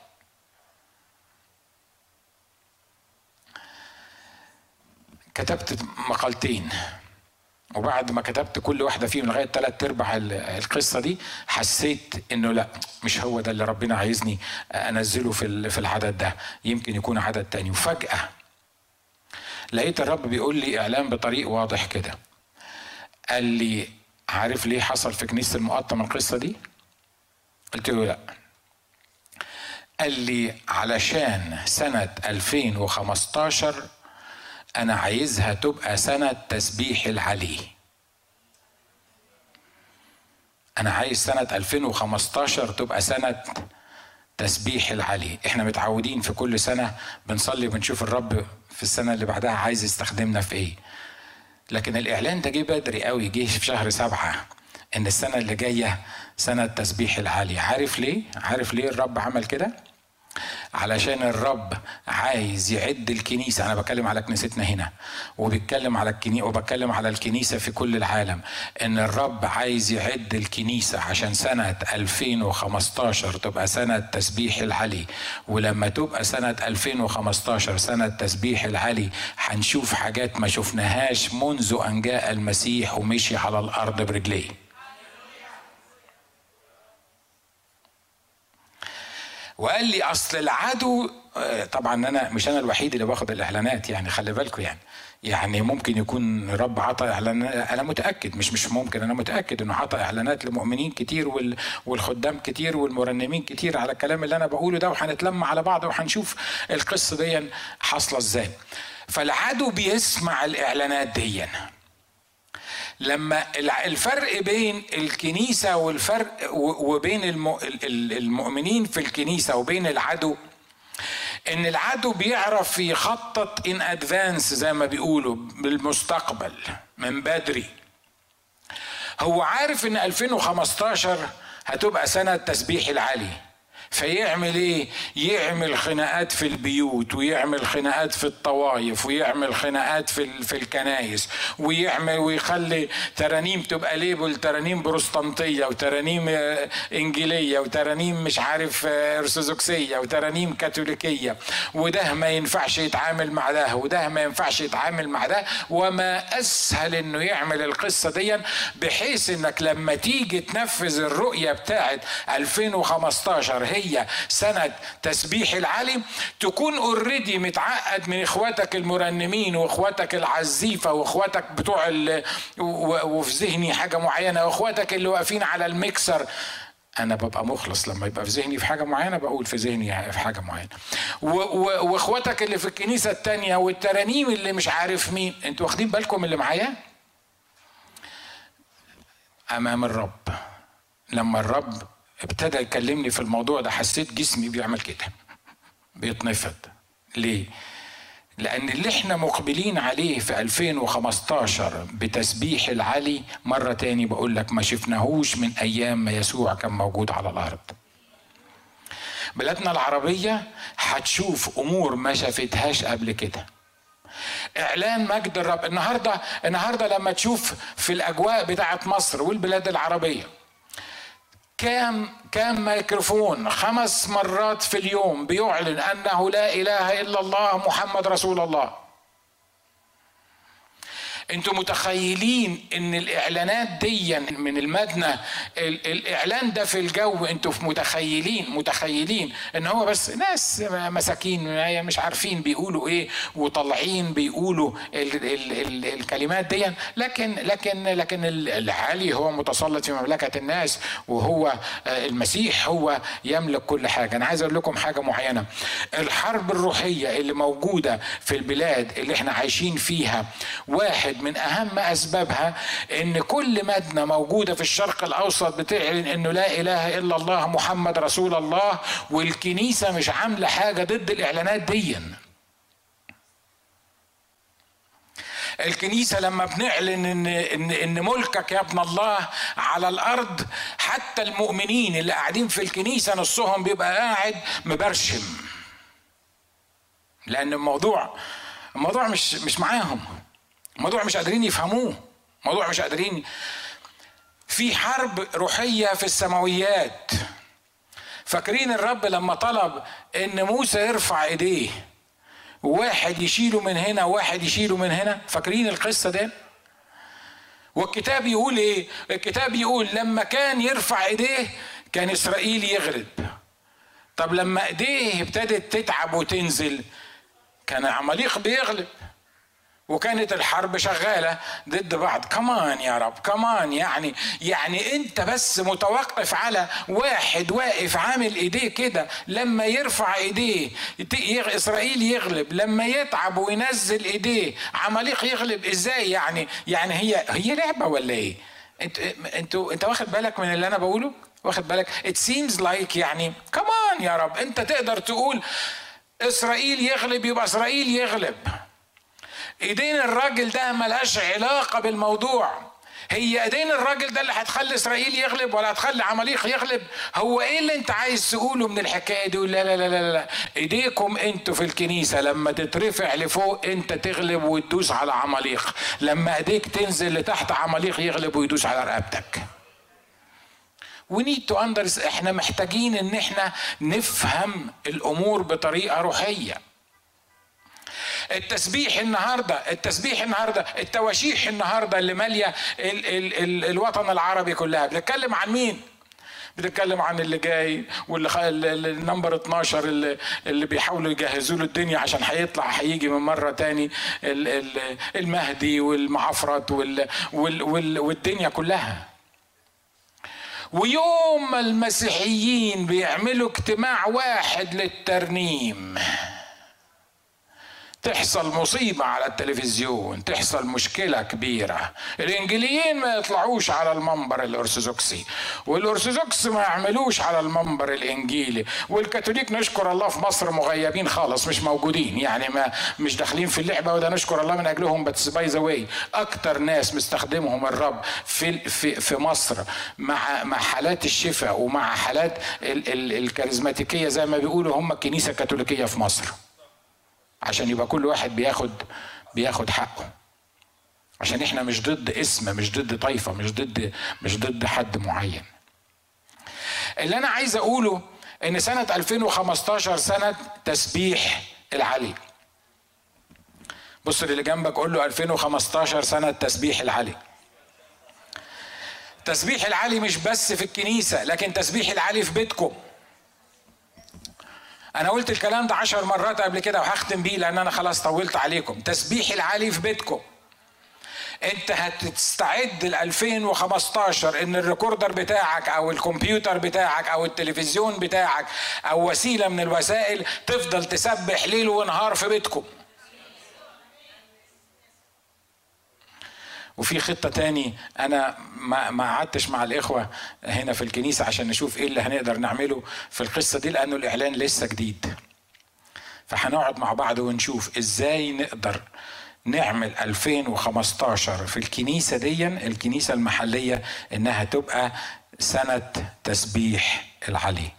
Speaker 1: كتبت مقالتين وبعد ما كتبت كل واحده فيهم لغايه ثلاث ارباع القصه دي حسيت انه لا مش هو ده اللي ربنا عايزني انزله في في العدد ده يمكن يكون عدد تاني وفجاه لقيت الرب بيقول لي اعلان بطريق واضح كده قال لي عارف ليه حصل في كنيسه المقطم القصه دي قلت له لا قال لي علشان سنه 2015 أنا عايزها تبقى سنة تسبيح العلي أنا عايز سنة 2015 تبقى سنة تسبيح العلي احنا متعودين في كل سنة بنصلي وبنشوف الرب في السنة اللي بعدها عايز يستخدمنا في ايه لكن الإعلان ده جه بدري قوي جه في شهر سبعة إن السنة اللي جاية سنة تسبيح العلي عارف ليه؟ عارف ليه الرب عمل كده؟ علشان الرب عايز يعد الكنيسة أنا بتكلم على كنيستنا هنا وبتكلم على الكنيسة وبتكلم على الكنيسة في كل العالم إن الرب عايز يعد الكنيسة عشان سنة 2015 تبقى سنة تسبيح العلي ولما تبقى سنة 2015 سنة تسبيح العلي هنشوف حاجات ما شفناهاش منذ أن جاء المسيح ومشي على الأرض برجليه وقال لي اصل العدو آه، طبعا انا مش انا الوحيد اللي باخد الاعلانات يعني خلي بالكم يعني يعني ممكن يكون رب عطى اعلان انا متاكد مش مش ممكن انا متاكد انه عطى اعلانات لمؤمنين كتير والخدام كتير والمرنمين كتير على الكلام اللي انا بقوله ده وهنتلم على بعض وهنشوف القصه دي حاصله ازاي فالعدو بيسمع الاعلانات دي لما الفرق بين الكنيسة والفرق وبين المؤمنين في الكنيسة وبين العدو ان العدو بيعرف يخطط ان ادفانس زي ما بيقولوا بالمستقبل من بدري هو عارف ان 2015 هتبقى سنة تسبيح العلي فيعمل ايه يعمل خناقات في البيوت ويعمل خناقات في الطوائف ويعمل خناقات في في الكنائس ويعمل ويخلي ترانيم تبقى ليبل ترانيم بروستانتيه وترانيم آه، انجيليه وترانيم مش عارف آه، ارثوذكسيه وترانيم كاثوليكيه وده ما ينفعش يتعامل مع ده وده ما ينفعش يتعامل مع ده وما اسهل انه يعمل القصه دي بحيث انك لما تيجي تنفذ الرؤيه بتاعت 2015 هي هي سنة تسبيح العلي تكون اوريدي متعقد من اخواتك المرنمين واخواتك العزيفة واخواتك بتوع وفي ذهني حاجة معينة واخواتك اللي واقفين على الميكسر انا ببقى مخلص لما يبقى في ذهني في حاجه معينه بقول في ذهني في حاجه معينه واخواتك اللي في الكنيسه التانية والترانيم اللي مش عارف مين انتوا واخدين بالكم اللي معايا امام الرب لما الرب ابتدى يكلمني في الموضوع ده حسيت جسمي بيعمل كده بيتنفض ليه؟ لأن اللي احنا مقبلين عليه في 2015 بتسبيح العلي مرة تاني بقول لك ما شفناهوش من أيام ما يسوع كان موجود على الأرض بلادنا العربية هتشوف أمور ما شافتهاش قبل كده اعلان مجد الرب النهارده النهارده لما تشوف في الاجواء بتاعه مصر والبلاد العربيه كام كام ميكروفون خمس مرات في اليوم بيعلن انه لا اله الا الله محمد رسول الله انتوا متخيلين ان الاعلانات دي من المدنى الاعلان ده في الجو انتوا متخيلين متخيلين ان هو بس ناس مساكين مش عارفين بيقولوا ايه وطالعين بيقولوا ال ال ال الكلمات دي لكن لكن لكن العالي هو متسلط في مملكه الناس وهو المسيح هو يملك كل حاجه انا عايز اقول لكم حاجه معينه الحرب الروحيه اللي موجوده في البلاد اللي احنا عايشين فيها واحد من اهم اسبابها ان كل مدنه موجوده في الشرق الاوسط بتعلن انه لا اله الا الله محمد رسول الله والكنيسه مش عامله حاجه ضد الاعلانات دي الكنيسه لما بنعلن ان ان ان ملكك يا ابن الله على الارض حتى المؤمنين اللي قاعدين في الكنيسه نصهم بيبقى قاعد مبرشم لان الموضوع الموضوع مش مش معاهم الموضوع مش قادرين يفهموه الموضوع مش قادرين في حرب روحيه في السماويات فاكرين الرب لما طلب ان موسى يرفع ايديه واحد يشيله من هنا واحد يشيله من هنا فاكرين القصة دي والكتاب يقول ايه الكتاب يقول لما كان يرفع ايديه كان اسرائيل يغلب طب لما ايديه ابتدت تتعب وتنزل كان عماليق بيغلب وكانت الحرب شغالة ضد بعض كمان يا رب كمان يعني يعني انت بس متوقف على واحد واقف عامل ايديه كده لما يرفع ايديه اسرائيل يغلب لما يتعب وينزل ايديه عماليق يغلب ازاي يعني يعني هي هي لعبة ولا ايه انت انت انت واخد بالك من اللي انا بقوله واخد بالك it seems like يعني كمان يا رب انت تقدر تقول اسرائيل يغلب يبقى اسرائيل يغلب ايدين الراجل ده ملهاش علاقه بالموضوع هي ايدين الراجل ده اللي هتخلي اسرائيل يغلب ولا هتخلي عماليق يغلب هو ايه اللي انت عايز تقوله من الحكايه دي لا لا لا لا لا ايديكم انتوا في الكنيسه لما تترفع لفوق انت تغلب وتدوس على عماليق لما ايديك تنزل لتحت عماليق يغلب ويدوس على رقبتك we need to understand احنا محتاجين ان احنا نفهم الامور بطريقه روحيه التسبيح النهارده التسبيح النهارده التواشيح النهارده اللي ماليه ال ال ال الوطن العربي كلها بنتكلم عن مين بنتكلم عن اللي جاي واللي النمبر 12 اللي, اللي بيحاولوا يجهزوا له الدنيا عشان هيطلع هيجي من مره تاني المهدي والمعفرت وال وال وال والدنيا كلها ويوم المسيحيين بيعملوا اجتماع واحد للترنيم تحصل مصيبة على التلفزيون تحصل مشكلة كبيرة الإنجليين ما يطلعوش على المنبر الأرثوذكسي والأرثوذكس ما يعملوش على المنبر الإنجيلي والكاثوليك نشكر الله في مصر مغيبين خالص مش موجودين يعني ما مش داخلين في اللعبة وده نشكر الله من أجلهم بس باي ذا واي أكتر ناس مستخدمهم الرب في في في مصر مع مع حالات الشفاء ومع حالات ال ال الكاريزماتيكية زي ما بيقولوا هم الكنيسة الكاثوليكية في مصر عشان يبقى كل واحد بياخد بياخد حقه عشان احنا مش ضد اسم مش ضد طائفة مش ضد مش ضد حد معين اللي انا عايز اقوله ان سنة 2015 سنة تسبيح العلي بص اللي جنبك قول له 2015 سنة تسبيح العلي تسبيح العلي مش بس في الكنيسة لكن تسبيح العلي في بيتكم انا قلت الكلام ده عشر مرات قبل كده وهختم بيه لان انا خلاص طولت عليكم تسبيح العلي في بيتكم انت هتستعد ل 2015 ان الريكوردر بتاعك او الكمبيوتر بتاعك او التلفزيون بتاعك او وسيله من الوسائل تفضل تسبح ليل ونهار في بيتكم وفي خطة تاني أنا ما ما قعدتش مع الإخوة هنا في الكنيسة عشان نشوف إيه اللي هنقدر نعمله في القصة دي لأنه الإعلان لسه جديد فهنقعد مع بعض ونشوف إزاي نقدر نعمل 2015 في الكنيسة دي الكنيسة المحلية إنها تبقى سنة تسبيح العلي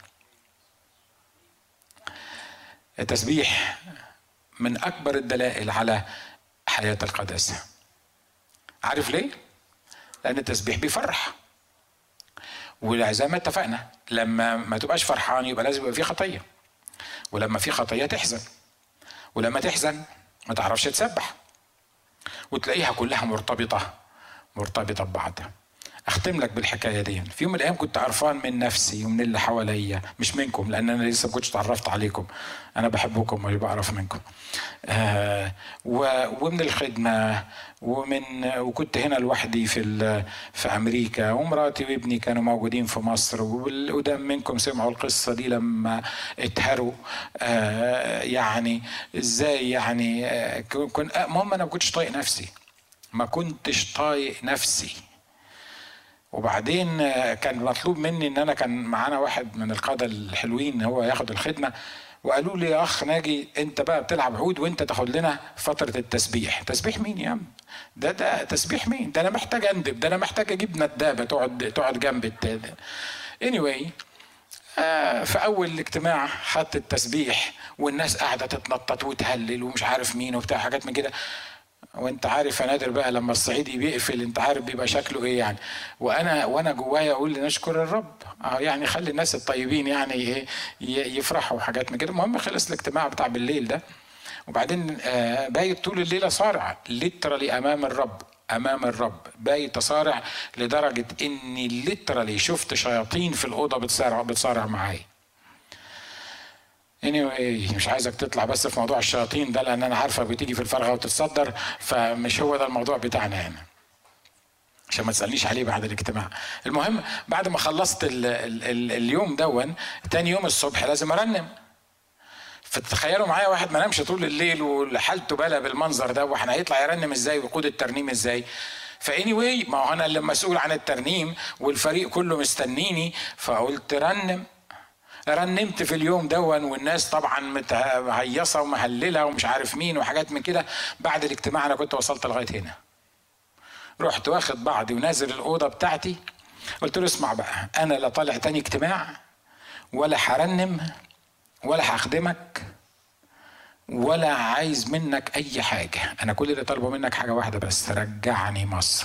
Speaker 1: التسبيح من أكبر الدلائل على حياة القداسة عارف ليه؟ لأن التسبيح بيفرح وزي ما اتفقنا لما ما تبقاش فرحان يبقى لازم يبقى في خطية ولما في خطية تحزن ولما تحزن ما تعرفش تسبح وتلاقيها كلها مرتبطه مرتبطه ببعضها اختم لك بالحكايه دي في يوم من الايام كنت عرفان من نفسي ومن اللي حواليا مش منكم لان انا لسه ما كنتش تعرفت عليكم انا بحبكم مش بعرف منكم آه ومن الخدمه ومن وكنت هنا لوحدي في في امريكا ومراتي وابني كانوا موجودين في مصر والقدام منكم سمعوا القصه دي لما اتهروا آه يعني ازاي يعني آه كنت المهم انا ما كنتش طايق نفسي ما كنتش طايق نفسي وبعدين كان مطلوب مني ان انا كان معانا واحد من القاده الحلوين هو ياخد الخدمه وقالوا لي يا اخ ناجي انت بقى بتلعب عود وانت تاخد لنا فتره التسبيح تسبيح مين يا عم ده ده تسبيح مين ده انا محتاج اندب ده انا محتاج اجيب ندابه تقعد تقعد جنب التاني anyway آه في اول الاجتماع حط التسبيح والناس قاعده تتنطط وتهلل ومش عارف مين وبتاع حاجات من كده وانت عارف يا نادر بقى لما الصعيدي بيقفل انت عارف بيبقى شكله ايه يعني وانا وانا جوايا اقول نشكر الرب اه يعني خلي الناس الطيبين يعني ايه يفرحوا وحاجات من كده المهم خلص الاجتماع بتاع بالليل ده وبعدين آه بايت طول الليله صارع ليترالي امام الرب امام الرب بايت صارع لدرجه اني ليترالي شفت شياطين في الاوضه بتصارع بتصارع معايا anyway مش عايزك تطلع بس في موضوع الشياطين ده لان انا عارفه بتيجي في الفرغه وتتصدر فمش هو ده الموضوع بتاعنا هنا عشان ما تسالنيش عليه بعد الاجتماع المهم بعد ما خلصت ال ال ال اليوم دون تاني يوم الصبح لازم ارنم فتخيلوا معايا واحد ما نامش طول الليل وحالته بلا بالمنظر ده واحنا هيطلع يرنم ازاي ويقود الترنيم ازاي فاني واي ما هو انا اللي مسؤول عن الترنيم والفريق كله مستنيني فقلت رنم رنمت في اليوم دون والناس طبعا مهيصه ومهلله ومش عارف مين وحاجات من كده بعد الاجتماع انا كنت وصلت لغايه هنا رحت واخد بعضي ونازل الاوضه بتاعتي قلت له اسمع بقى انا لا طالع تاني اجتماع ولا هرنم ولا هخدمك ولا عايز منك اي حاجه انا كل اللي طالبه منك حاجه واحده بس رجعني مصر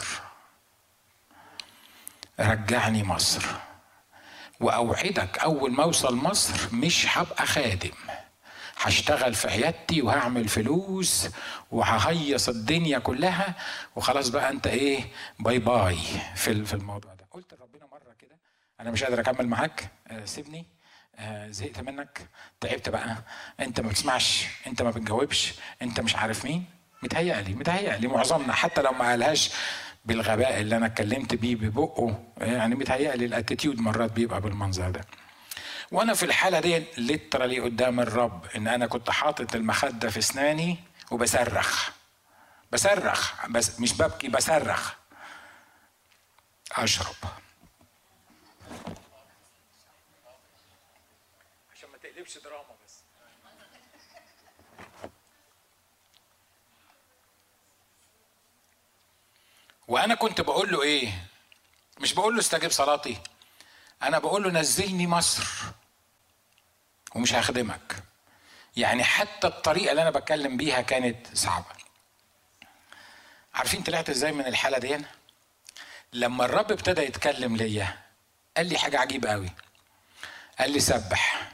Speaker 1: رجعني مصر واوعدك اول ما اوصل مصر مش هبقى خادم هشتغل في عيادتي وهعمل فلوس وههيص الدنيا كلها وخلاص بقى انت ايه باي باي في في الموضوع ده قلت لربنا مره كده انا مش قادر اكمل معاك آه سيبني آه زهقت منك تعبت بقى انت ما بتسمعش انت ما بتجاوبش انت مش عارف مين متهيألي متهيألي معظمنا حتى لو ما قالهاش بالغباء اللي انا اتكلمت بيه ببقه يعني متهيألي الاتيتيود مرات بيبقى بالمنظر ده وانا في الحاله دي ليترالي قدام الرب ان انا كنت حاطط المخده في اسناني وبصرخ بصرخ بس مش ببكي بصرخ اشرب عشان ما تقلبش دراما بس وانا كنت بقول له ايه مش بقول له استجب صلاتي انا بقول له نزلني مصر ومش هخدمك يعني حتى الطريقه اللي انا بتكلم بيها كانت صعبه عارفين طلعت ازاي من الحاله دي لما الرب ابتدى يتكلم ليا قال لي حاجه عجيبه قوي قال لي سبح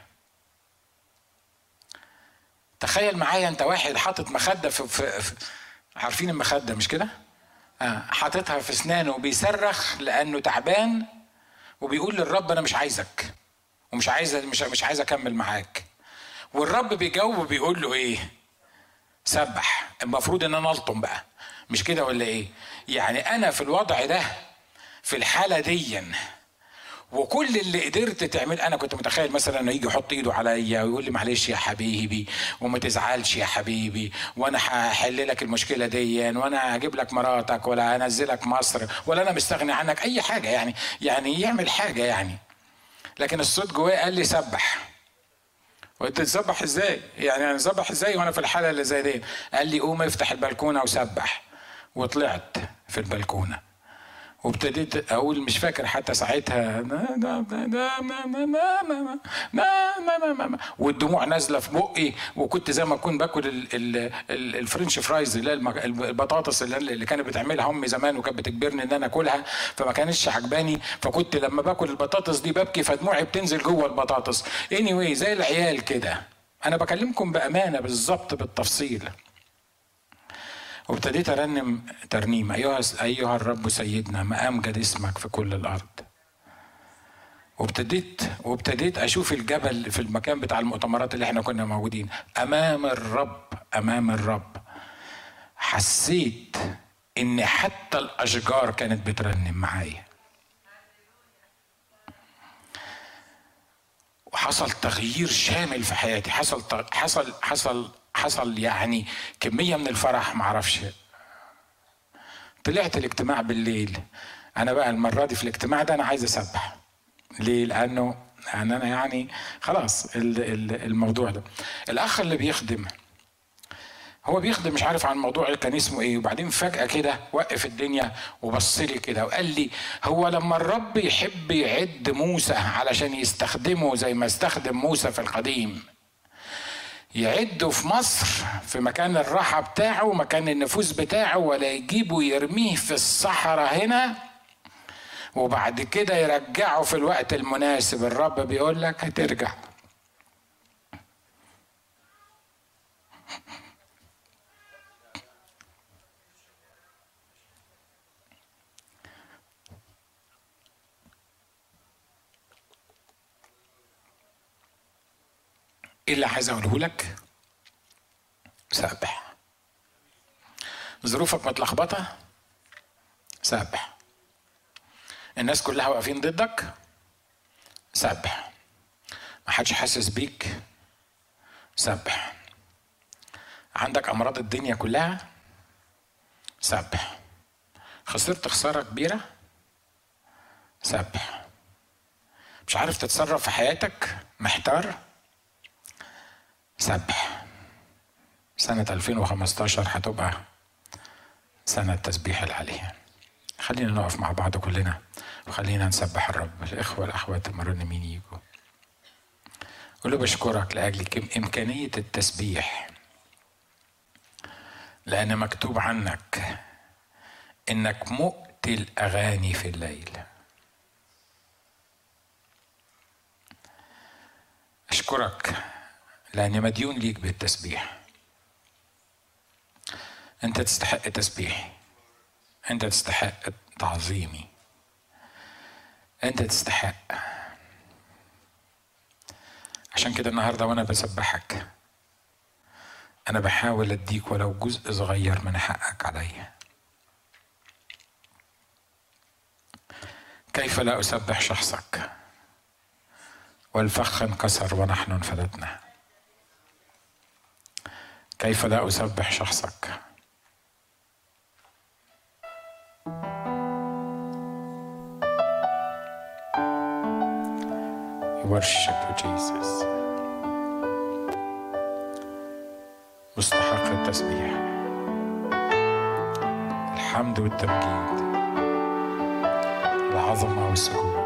Speaker 1: تخيل معايا انت واحد حاطط مخده في, في, في عارفين المخده مش كده حاططها في اسنانه وبيصرخ لانه تعبان وبيقول للرب انا مش عايزك ومش عايز مش مش عايز اكمل معاك والرب بيجاوب وبيقول له ايه سبح المفروض ان انا الطم بقى مش كده ولا ايه يعني انا في الوضع ده في الحاله دي وكل اللي قدرت تعمل انا كنت متخيل مثلا انه يجي يحط ايده عليا ويقول لي معلش يا حبيبي وما تزعلش يا حبيبي وانا هحل لك المشكله دي وانا هجيب لك مراتك ولا هنزلك مصر ولا انا مستغني عنك اي حاجه يعني يعني يعمل حاجه يعني لكن الصوت جوايا قال لي سبح وانت تسبح ازاي؟ يعني انا اسبح ازاي وانا في الحاله اللي زي دي؟ قال لي قوم افتح البلكونه وسبح وطلعت في البلكونه وابتديت اقول مش فاكر حتى ساعتها والدموع نازله في بقي وكنت زي ما اكون باكل ال ال ال الفرنش فرايز اللي هي البطاطس اللي, اللي كانت بتعملها امي زمان وكانت بتجبرني ان انا اكلها فما كانتش عجباني فكنت لما باكل البطاطس دي ببكي فدموعي بتنزل جوه البطاطس اني anyway زي العيال كده انا بكلمكم بامانه بالظبط بالتفصيل وابتديت ارنم ترنيم ايها ايها الرب سيدنا ما امجد اسمك في كل الارض وابتديت وابتديت اشوف الجبل في المكان بتاع المؤتمرات اللي احنا كنا موجودين امام الرب امام الرب حسيت ان حتى الاشجار كانت بترنم معايا وحصل تغيير شامل في حياتي حصل حصل حصل حصل يعني كميه من الفرح معرفش طلعت الاجتماع بالليل انا بقى المره دي في الاجتماع ده انا عايز اسبح ليه لانه يعني انا يعني خلاص الموضوع ده الاخ اللي بيخدم هو بيخدم مش عارف عن الموضوع كان اسمه ايه وبعدين فجأة كده وقف الدنيا وبص لي كده وقال لي هو لما الرب يحب يعد موسى علشان يستخدمه زي ما استخدم موسى في القديم يعده في مصر في مكان الراحة بتاعه مكان النفوس بتاعه ولا يجيبه يرميه في الصحراء هنا وبعد كده يرجعه في الوقت المناسب الرب بيقول لك هترجع ايه اللي عايز اقوله لك سابح ظروفك متلخبطه سابح الناس كلها واقفين ضدك سبح ما حدش حاسس بيك سبح عندك امراض الدنيا كلها سبح خسرت خساره كبيره سبح مش عارف تتصرف في حياتك محتار سبح سنة 2015 هتبقى سنة تسبيح العلي خلينا نقف مع بعض كلنا وخلينا نسبح الرب الإخوة والأخوات المرنمين يجوا قول له بشكرك لأجل إمكانية التسبيح لأن مكتوب عنك إنك مؤتي الأغاني في الليل أشكرك لأني مديون ليك بالتسبيح أنت تستحق تسبيحي أنت تستحق تعظيمي أنت تستحق عشان كده النهاردة وأنا بسبحك أنا بحاول أديك ولو جزء صغير من حقك عليا كيف لا أسبح شخصك والفخ انكسر ونحن انفلتنا كيف لا أسبح شخصك worship you Jesus مستحق التسبيح الحمد والتمجيد العظمة والسجود